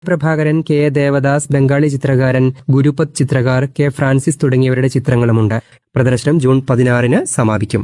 Prabhakaran K A Devadas Bengali ചിത്രകാരൻ Gurupad ചിത്രകാർ K Francis തുടങ്ങിയവരുടെ ചിത്രങ്ങളുമുണ്ട് പ്രദർശനം ജൂൺ പതിനാറിന് സമാപിക്കും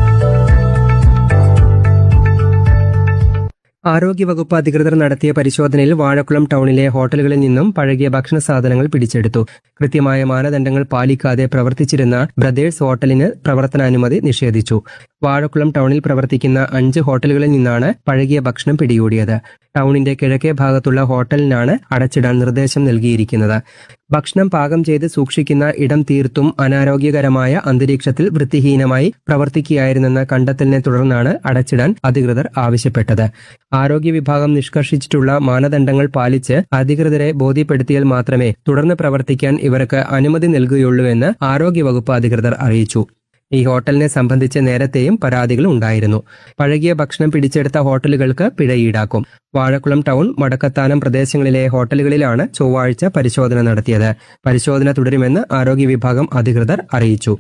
ആരോഗ്യവകുപ്പ് അധികൃതർ നടത്തിയ പരിശോധനയിൽ വാഴക്കുളം ടൗണിലെ ഹോട്ടലുകളിൽ നിന്നും പഴകിയ ഭക്ഷണ സാധനങ്ങൾ പിടിച്ചെടുത്തു കൃത്യമായ മാനദണ്ഡങ്ങൾ പാലിക്കാതെ പ്രവർത്തിച്ചിരുന്ന ബ്രദേഴ്സ് ഹോട്ടലിന് പ്രവർത്തനാനുമതി നിഷേധിച്ചു വാഴക്കുളം ടൗണിൽ പ്രവർത്തിക്കുന്ന അഞ്ച് ഹോട്ടലുകളിൽ നിന്നാണ് പഴകിയ ഭക്ഷണം പിടികൂടിയത് ടൗണിന്റെ കിഴക്കേ ഭാഗത്തുള്ള ഹോട്ടലിനാണ് അടച്ചിടാൻ നിർദ്ദേശം നൽകിയിരിക്കുന്നത് ഭക്ഷണം പാകം ചെയ്ത് സൂക്ഷിക്കുന്ന ഇടം തീർത്തും അനാരോഗ്യകരമായ അന്തരീക്ഷത്തിൽ വൃത്തിഹീനമായി പ്രവർത്തിക്കുകയായിരുന്നെന്ന കണ്ടെത്തലിനെ തുടർന്നാണ് അടച്ചിടാൻ അധികൃതർ ആവശ്യപ്പെട്ടത് ആരോഗ്യ വിഭാഗം നിഷ്കർഷിച്ചിട്ടുള്ള മാനദണ്ഡങ്ങൾ പാലിച്ച് അധികൃതരെ ബോധ്യപ്പെടുത്തിയാൽ മാത്രമേ തുടർന്ന് പ്രവർത്തിക്കാൻ ഇവർക്ക് അനുമതി നൽകുകയുള്ളൂവെന്ന് ആരോഗ്യവകുപ്പ് അധികൃതർ അറിയിച്ചു ഈ ഹോട്ടലിനെ സംബന്ധിച്ച് നേരത്തെയും പരാതികൾ ഉണ്ടായിരുന്നു പഴകിയ ഭക്ഷണം പിടിച്ചെടുത്ത ഹോട്ടലുകൾക്ക് പിഴ ഈടാക്കും വാഴക്കുളം ടൗൺ മടക്കത്താനം പ്രദേശങ്ങളിലെ ഹോട്ടലുകളിലാണ് ചൊവ്വാഴ്ച പരിശോധന നടത്തിയത് പരിശോധന തുടരുമെന്ന് ആരോഗ്യ വിഭാഗം അധികൃതർ അറിയിച്ചു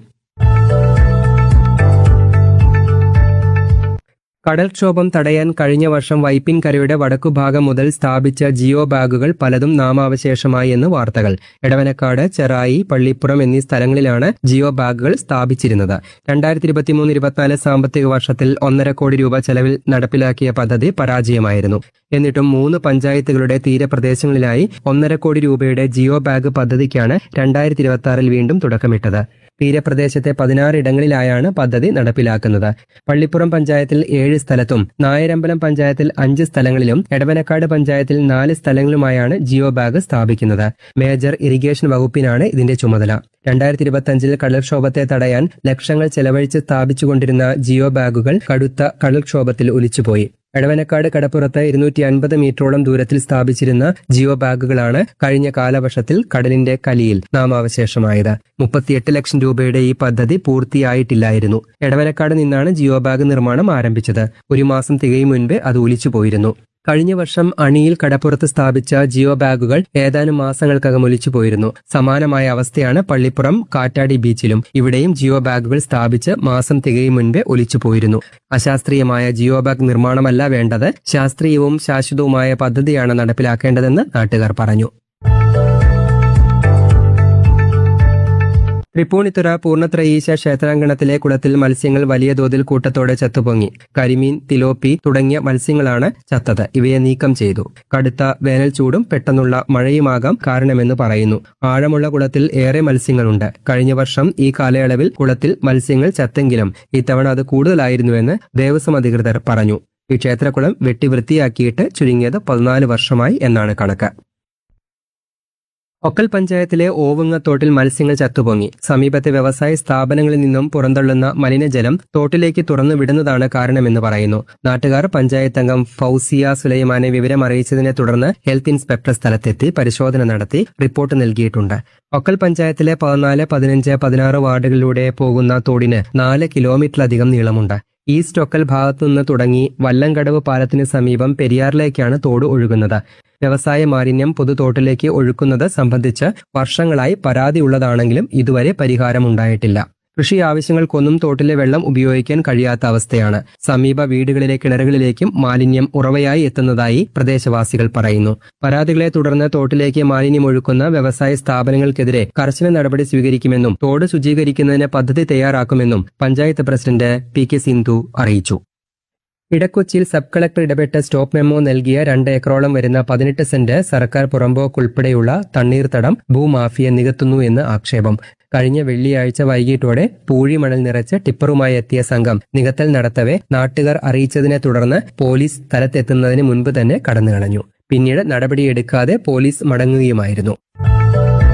കടൽക്ഷോഭം തടയാൻ കഴിഞ്ഞ വർഷം വൈപ്പിൻകരയുടെ വടക്കുഭാഗം മുതൽ സ്ഥാപിച്ച ജിയോ ബാഗുകൾ പലതും നാമാവശേഷമായി എന്ന് വാർത്തകൾ എടവനക്കാട് ചെറായി പള്ളിപ്പുറം എന്നീ സ്ഥലങ്ങളിലാണ് ജിയോ ബാഗുകൾ സ്ഥാപിച്ചിരുന്നത് രണ്ടായിരത്തി ഇരുപത്തിമൂന്ന് ഇരുപത്തിനാല് സാമ്പത്തിക വർഷത്തിൽ ഒന്നര കോടി രൂപ ചെലവിൽ നടപ്പിലാക്കിയ പദ്ധതി പരാജയമായിരുന്നു എന്നിട്ടും മൂന്ന് പഞ്ചായത്തുകളുടെ തീരപ്രദേശങ്ങളിലായി ഒന്നര കോടി രൂപയുടെ ജിയോ ബാഗ് പദ്ധതിക്കാണ് രണ്ടായിരത്തി ഇരുപത്തി ആറിൽ വീണ്ടും തുടക്കമിട്ടത് തീരപ്രദേശത്തെ പതിനാറ് ഇടങ്ങളിലായാണ് പദ്ധതി നടപ്പിലാക്കുന്നത് പള്ളിപ്പുറം പഞ്ചായത്തിൽ ഏഴ് സ്ഥലത്തും നായരമ്പലം പഞ്ചായത്തിൽ അഞ്ച് സ്ഥലങ്ങളിലും എടവനക്കാട് പഞ്ചായത്തിൽ നാല് സ്ഥലങ്ങളുമായാണ് ജിയോ ബാഗ് സ്ഥാപിക്കുന്നത് മേജർ ഇറിഗേഷൻ വകുപ്പിനാണ് ഇതിന്റെ ചുമതല രണ്ടായിരത്തി ഇരുപത്തിയഞ്ചിൽ കടൽക്ഷോഭത്തെ തടയാൻ ലക്ഷങ്ങൾ ചെലവഴിച്ച് സ്ഥാപിച്ചുകൊണ്ടിരുന്ന ജിയോ ബാഗുകൾ കടുത്ത കടൽക്ഷോഭത്തിൽ ഒലിച്ചുപോയി എടവനക്കാട് കടപ്പുറത്ത് ഇരുന്നൂറ്റി അൻപത് മീറ്ററോളം ദൂരത്തിൽ സ്ഥാപിച്ചിരുന്ന ജിയോ ബാഗുകളാണ് കഴിഞ്ഞ കാലവർഷത്തിൽ കടലിന്റെ കലിയിൽ നാമാവശേഷമായത് മുപ്പത്തിയെട്ട് ലക്ഷം രൂപയുടെ ഈ പദ്ധതി പൂർത്തിയായിട്ടില്ലായിരുന്നു എടവനക്കാട് നിന്നാണ് ജിയോ ബാഗ് നിർമ്മാണം ആരംഭിച്ചത് ഒരു മാസം തികയും മുൻപ് അത് ഒലിച്ചുപോയിരുന്നു കഴിഞ്ഞ വർഷം അണിയിൽ കടപ്പുറത്ത് സ്ഥാപിച്ച ജിയോ ബാഗുകൾ ഏതാനും മാസങ്ങൾക്കകം ഒലിച്ചുപോയിരുന്നു സമാനമായ അവസ്ഥയാണ് പള്ളിപ്പുറം കാറ്റാടി ബീച്ചിലും ഇവിടെയും ജിയോ ബാഗുകൾ സ്ഥാപിച്ച് മാസം തികയും മുൻപേ ഒലിച്ചുപോയിരുന്നു അശാസ്ത്രീയമായ ജിയോ ബാഗ് നിർമ്മാണമല്ല വേണ്ടത് ശാസ്ത്രീയവും ശാശ്വതവുമായ പദ്ധതിയാണ് നടപ്പിലാക്കേണ്ടതെന്ന് നാട്ടുകാർ പറഞ്ഞു തൃപ്പൂണിത്തുറ പൂർണ്ണത്രയീശ ക്ഷേത്രാങ്കണത്തിലെ കുളത്തിൽ മത്സ്യങ്ങൾ വലിയ തോതിൽ കൂട്ടത്തോടെ ചത്തുപൊങ്ങി കരിമീൻ തിലോപ്പി തുടങ്ങിയ മത്സ്യങ്ങളാണ് ചത്തത് ഇവയെ നീക്കം ചെയ്തു കടുത്ത വേനൽ ചൂടും പെട്ടെന്നുള്ള മഴയുമാകാം കാരണമെന്ന് പറയുന്നു ആഴമുള്ള കുളത്തിൽ ഏറെ മത്സ്യങ്ങളുണ്ട് കഴിഞ്ഞ വർഷം ഈ കാലയളവിൽ കുളത്തിൽ മത്സ്യങ്ങൾ ചത്തെങ്കിലും ഇത്തവണ അത് കൂടുതലായിരുന്നുവെന്ന് ദേവസ്വം അധികൃതർ പറഞ്ഞു ഈ ക്ഷേത്രക്കുളം വെട്ടി വൃത്തിയാക്കിയിട്ട് ചുരുങ്ങിയത് പതിനാല് വർഷമായി എന്നാണ് കണക്ക് ഒക്കൽ പഞ്ചായത്തിലെ ഓവുങ്ങത്തോട്ടിൽ മത്സ്യങ്ങൾ ചത്തുപൊങ്ങി സമീപത്തെ വ്യവസായ സ്ഥാപനങ്ങളിൽ നിന്നും പുറന്തള്ളുന്ന മലിനജലം തോട്ടിലേക്ക് തുറന്നു വിടുന്നതാണ് കാരണമെന്ന് പറയുന്നു നാട്ടുകാർ പഞ്ചായത്ത് അംഗം ഫൗസിയ സുലൈമാനെ വിവരം അറിയിച്ചതിനെ തുടർന്ന് ഹെൽത്ത് ഇൻസ്പെക്ടർ സ്ഥലത്തെത്തി പരിശോധന നടത്തി റിപ്പോർട്ട് നൽകിയിട്ടുണ്ട് ഒക്കൽ പഞ്ചായത്തിലെ പതിനാല് പതിനഞ്ച് പതിനാറ് വാർഡുകളിലൂടെ പോകുന്ന തോടിന് നാല് കിലോമീറ്ററിലധികം നീളമുണ്ട് ഈസ്റ്റ് ഒക്കൽ ഭാഗത്തുനിന്ന് തുടങ്ങി വല്ലങ്കടവ് പാലത്തിന് സമീപം പെരിയാറിലേക്കാണ് തോട് ഒഴുകുന്നത് വ്യവസായ മാലിന്യം പൊതുതോട്ടിലേക്ക് ഒഴുക്കുന്നത് സംബന്ധിച്ച് വർഷങ്ങളായി പരാതിയുള്ളതാണെങ്കിലും ഇതുവരെ പരിഹാരമുണ്ടായിട്ടില്ല കൃഷി ആവശ്യങ്ങൾക്കൊന്നും തോട്ടിലെ വെള്ളം ഉപയോഗിക്കാൻ കഴിയാത്ത അവസ്ഥയാണ് സമീപ വീടുകളിലെ കിണറുകളിലേക്കും മാലിന്യം ഉറവയായി എത്തുന്നതായി പ്രദേശവാസികൾ പറയുന്നു പരാതികളെ തുടർന്ന് തോട്ടിലേക്ക് മാലിന്യം ഒഴുക്കുന്ന വ്യവസായ സ്ഥാപനങ്ങൾക്കെതിരെ കർശന നടപടി സ്വീകരിക്കുമെന്നും തോട് ശുചീകരിക്കുന്നതിന് പദ്ധതി തയ്യാറാക്കുമെന്നും panchayat president P K Sindhu അറിയിച്ചു ഇടക്കൊച്ചിയിൽ സബ് കളക്ടർ ഇടപെട്ട് സ്റ്റോപ്പ് മെമ്മോ നൽകിയ രണ്ട് ഏക്കറോളം വരുന്ന പതിനെട്ട് സെന്റ് സർക്കാർ പുറമ്പോക്കുൾപ്പെടെയുള്ള തണ്ണീർത്തടം ഭൂമാഫിയ നികത്തുന്നു എന്ന് ആക്ഷേപം കഴിഞ്ഞ വെള്ളിയാഴ്ച വൈകിട്ടോടെ പൂഴിമണൽ നിറച്ച് ടിപ്പറുമായി എത്തിയ സംഘം നികത്തൽ നടത്തവെ നാട്ടുകാർ അറിയിച്ചതിനെ തുടർന്ന് പോലീസ് സ്ഥലത്തെത്തുന്നതിന് മുൻപ് തന്നെ കടന്നുകളഞ്ഞു പിന്നീട് നടപടിയെടുക്കാതെ പോലീസ് മടങ്ങുകയുമായിരുന്നു